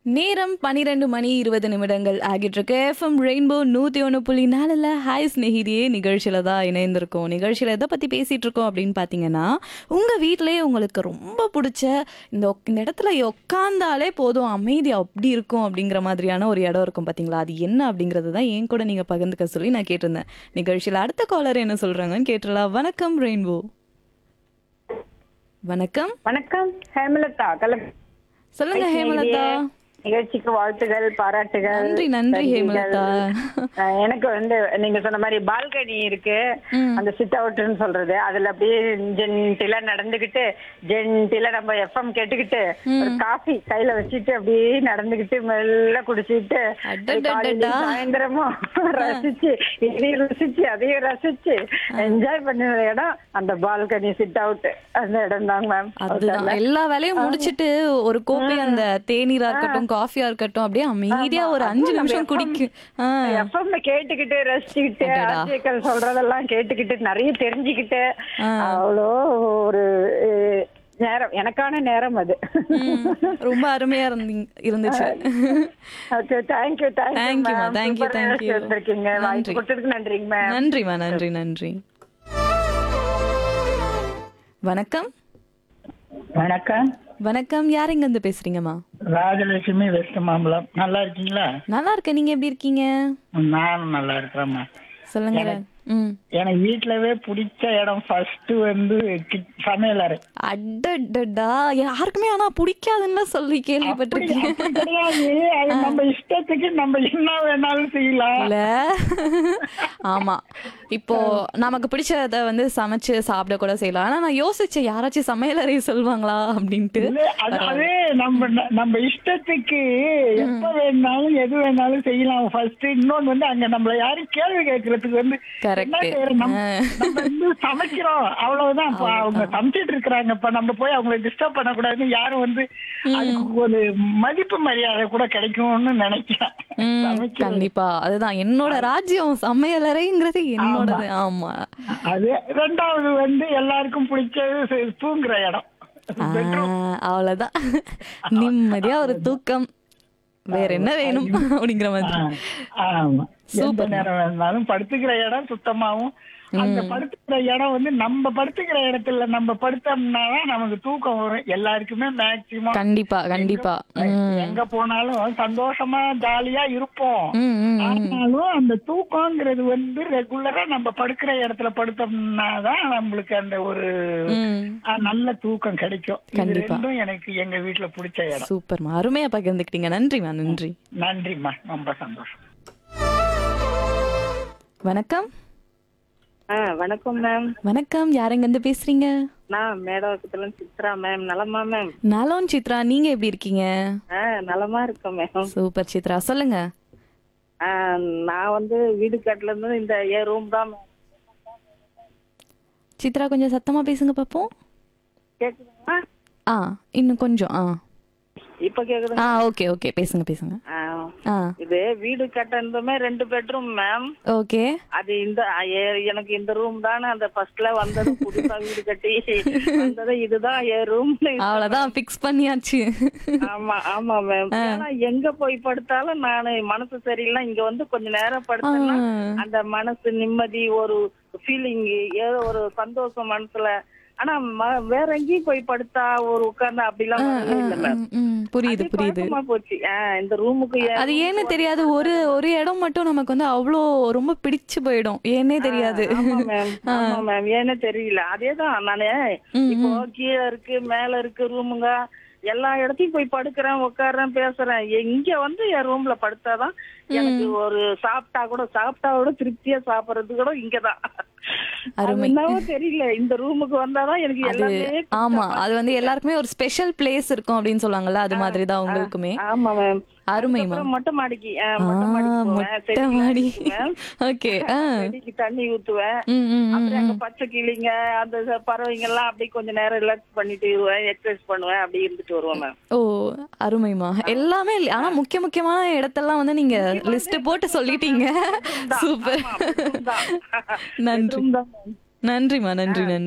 நேரம் பனிரெண்டு மணி இருபது நிமிடங்கள் ஆகிட்டு இருக்கு எஃப்எம் ரெயின்போ நூற்றி ஒன்று புள்ளி நாலில் ஹாய் ஸ்நேகிதியே நிகழ்ச்சியில் தான் இணைந்திருக்கோம் நிகழ்ச்சியில் எதை பற்றி பேசிகிட்டு இருக்கோம் அப்படின்னு பார்த்தீங்கன்னா உங்கள் வீட்டிலேயே உங்களுக்கு ரொம்ப பிடிச்ச இந்த உக்- இந்த இடத்துல உட்காந்தாலே போதும் அமைதி அப்படி இருக்கும் அப்படிங்கிற மாதிரியான ஒரு இடம் இருக்கும் பார்த்தீங்களா அது என்ன அப்படிங்கிறது தான் என் கூட நீங்கள் பகிர்ந்துக்க சொல்லி நான் கேட்டிருந்தேன் நிகழ்ச்சியில் அடுத்த காலர் என்ன சொல்கிறாங்கன்னு கேட்டுடலாம் வணக்கம் ரெயின்போ வணக்கம் வணக்கம் ஹேமலதா கல சொல்லுங்க ஹேமலதா நிகழ்ச்சிக்கு வாழ்த்துகள் பாராட்டுகள் நன்றி, நன்றி, நன்றிகள். ஹேமலதா. அஹ் எனக்கு வந்து நீங்க சொன்ன மாதிரி பால்கனி இருக்கு ம். அந்த சிட் அவுட்னு சொல்றது அதுல அப்படியே ஜென்டிலா நடந்துகிட்டு ஜென்டிலா நம்ம எஃப்எம் கேட்டுக்கிட்டு ஒரு காஃபி கையில வச்சுட்டு அப்படியே நடந்துகிட்டு மெல்ல குடிச்சிட்டு அடடடடா. காலையிலயும் சாயந்தரமும் ரசிச்சு இதையும் ரசிச்சு அதையும் ரசிச்சு என்ஜாய் பண்ண இடம் அந்த பால்கனி சிட் அவுட் அந்த இடம் தாங்க மேம் அதுதான் எல்லா வேலையும் முடிச்சிட்டு ஒரு கோப்பை அந்த தேநீரா இருக்கட்டும் காஃபியா இருக்கட்டும் அப்படியே அமைதியா ஒரு அஞ்சு நிமிஷம் குடிக்கும் ஆ, எஃப்எம் கேட்டுக்கிட்டு ரசிச்சுக்கிட்டு அடடா. ஆர்ஜிக்கல் சொல்றதெல்லாம் கேட்டுக்கிட்டு நிறைய தெரிஞ்சுக்கிட்டு அவ்வளோ ஒரு அஹ், நேரம் எனக்கான நேரம் அது ம், ரொம்ப அருமையா இருந்தீங்க இருந்துச்சு okay thank you Thank you, ma. Thank you, thank you. வந்திருக்கீங்க நன்றி. வாய்ப்பு கொடுத்ததுக்கு நன்றிங்க மேம் நன்றிமா நன்றி நன்றி வணக்கம் வணக்கம் வணக்கம் யார் எங்க இருந்து பேசுறீங்கம்மா ராஜலட்சுமி வெஸ்ட் மாம்பலம் நல்லா இருக்கீங்களா நல்லா இருக்கேன் நீங்க எப்படி இருக்கீங்க நானும் நல்லா இருக்கிறேம்மா சொல்லுங்க ம் எனக்கு வீட்லவே பிடிச்ச இடம் ஃபர்ஸ்ட் வந்து கிட்- சமையலறை அடடடா யாருக்குமே ஆனா பிடிக்காதுன்னு சொல்லி கேள்விப்பட்டிருக்கேன் அப்படி கிடையாது அது நம்ம இஷ்டத்துக்கு நம்ம என்ன வேணாலும் செய்யலாம் இல்ல ஆமா இப்போ நமக்கு பிடிச்சத வந்து சமைச்சு சாப்பிட கூட செய்யலாம் ஆனா நான் யோசிச்சேன் யாராச்சும் சமையலறை சொல்லுவாங்களா அப்படின்ட்டு இல்ல, அதாவது நம்ம நம்ம இஷ்டத்துக்கு எப்ப வேணாலும் எது வேணாலும் செய்யலாம் ஃபர்ஸ்ட் இன்னொன்னு வந்து அங்க நம்மள யாரும் கேள்வி கேட்கறதுக்கு வந்து Correct. என்ன செய்யறோம்? நம்ம நம்ம வந்து சமைக்கிறோம் அவ்வளவுதான் இப்ப அவங்க சமைச்சிட்டு இருக்கிறாங்க இப்ப நம்ம போய் அவங்களை டிஸ்டர்ப் பண்ணக்கூடாதுன்னு யாரும் வந்து அதுக்கு ஒரு மதிப்பு மரியாதை கூட கிடைக்கும்னு நினைக்கிறேன் ம், சமைக்கிறது. கண்டிப்பா அதுதான் என்னோட ராஜ்யம் சமையலறைங்கிறது என்னோடது ஆமா அது ரெண்டாவது வந்து எல்லாருக்கும் பிடிச்சது சு- தூங்குற இடம் ஆ, அவ்வளவுதான் நிம்மதியா ஒரு தூக்கம் வேற என்ன வேணும் அப்படிங்கிற மாதிரி ஆ, ஆமா எந்த நேரம் வேணாலும் படுத்துக்கிற இடம் சுத்தமாவும் அந்த படுத்துக்கிற இடம் வந்து நம்ம படுத்துக்கிற இடத்துல நம்ம படுத்தோம்னா தான் நமக்கு தூக்கம் வரும் எல்லாருக்குமே மேக்சிமம் கண்டிப்பா கண்டிப்பா ம் எங்க போனாலும் சந்தோஷமா ஜாலியா இருப்போம் ம், ம், ஆனாலும் அந்த தூக்கங்கிறது வந்து ரெகுலரா நம்ம படுக்கிற இடத்துல படுத்தோம்னா தான் நம்மளுக்கு அந்த ஒரு ம் ஆ, நல்ல தூக்கம் கிடைக்கும் இது கண்டிப்பா. ரெண்டும் எனக்கு எங்க வீட்டுல பிடிச்ச இடம் சூப்பர்மா அருமையா பகிர்ந்துக்கிட்டீங்க நன்றிமா நன்றி நன்றிம்மா ரொம்ப சந்தோஷம் வணக்கம் ஆ வணக்கம் மேம் வணக்கம் யாருங்க இருந்து பேசுறீங்க நான் மேடவக்கத்துல சித்ரா மேம் நலமா மேம் நலோன் சித்ரா நீங்க எப்படி இருக்கீங்க ஆ நலமா இருக்கேன் மேம் சூப்பர் சித்ரா சொல்லுங்க ஆ, நான் வந்து வீடு கட்டல இருந்து இந்த ஏ ரூம் தான் ma'am. சித்ரா கொஞ்சம் சத்தமா பேசுங்க பாப்போம் கேக்குதுங்களா ஆ இன்னும் கொஞ்சம் ஆ இப்ப கேக்குதுங்க ஆ ஓகே ஓகே பேசுங்க பேசுங்க ஆ, ஆ இது வீடு கட்டினதுமே ரெண்டு பெட்ரூம் மேம் ஓகே அது இந்த ஆ, ஏ- எனக்கு இந்த ரூம் தானே அந்த ஃபர்ஸ்ட்ல வந்தது புதுசா வீடு கட்டி வந்தது இதுதான் ஏ ரூம் அவ்வளவுதான் ஃபிக்ஸ் பண்ணியாச்சு ஆமா ஆமா மேம் ஏன்னா எங்க போய் படுத்தாலும் நானு மனசு சரியில்லை இங்க வந்து கொஞ்ச நேரம் படுத்தேன்னா அந்த மனசு நிம்மதி ஒரு ஃபீலிங் ஏதோ ஒரு சந்தோஷம் மனசுல ஆனா ம- வேற எங்கேயும் போய் படுத்தா ஒரு உட்கார்ந்தா அப்படிலாம் வரவே இல்லை மேம் ம், ம், புரியுது அது புரியுது பழக்கமா போச்சு ஆஹ் இந்த ரூமுக்கு அது ஏன்னு தெரியாது ஒரு ஒரு இடம் மட்டும் நமக்கு வந்து அவ்வளோ ரொம்ப பிடிச்சு போயிடும் ஏன்னே தெரியாது ஆமா மேம் ஆமா மேம் ஏன்னு தெரியல அதேதான் நானு இப்போ கீழே இருக்கு மேல இருக்கு ரூமுங்க எல்லா இடத்தையும் போய் படுக்கிறேன் உட்கார்றேன் பேசுறேன் இங்க வந்து என் ரூம்ல படுத்தாதான் எனக்கு ஒரு சாப்பிட்டா கூட சாப்பிட்டா கூட திருப்தியா சாப்பிடுறது கூட இங்கதான் அது அருமை. என்னவோ தெரியல இந்த ரூமுக்கு வந்தாதான் எனக்கு அது எல்லாமே ஆமா அது வந்து எல்லாருக்குமே ஒரு ஸ்பெஷல் பிளேஸ் இருக்கும் அப்படின்னு சொல்லுவாங்கல்ல அது மாதிரி தான் உங்களுக்குமே ஆமா மேம் அருமைமா அப்புறம் மொட்டை மாடிக்கு ஆ, ஆ மொட்டை மாடிக்கு போவேன் மொட்டை செடிக்கு மாடி ஊத்துவேன். ஓகே ஆ செடிக்கு தண்ணி ஊத்துவேன் ம் ம் ம், அப்புறம் அங்க பச்சை கிளிங்க அந்த ச- பறவைங்க எல்லாம் அப்படியே கொஞ்ச நேரம் ரிலாக்ஸ் பண்ணிட்டு வருவேன் எக்ஸசைஸ் பண்ணுவேன் அப்படி இருந்துட்டு வருவேன் மேம் ஓ அருமைமா எல்லாமே இல்ல- ஆனா முக்கிய முக்கியமான இடத்தெல்லாம் வந்து நீங்க லிஸ்ட் போட்டு சொல்லிட்டீங்க சூப்பர் நன்றி தான் ma'am. நன்றிமா நன்றி நன்றி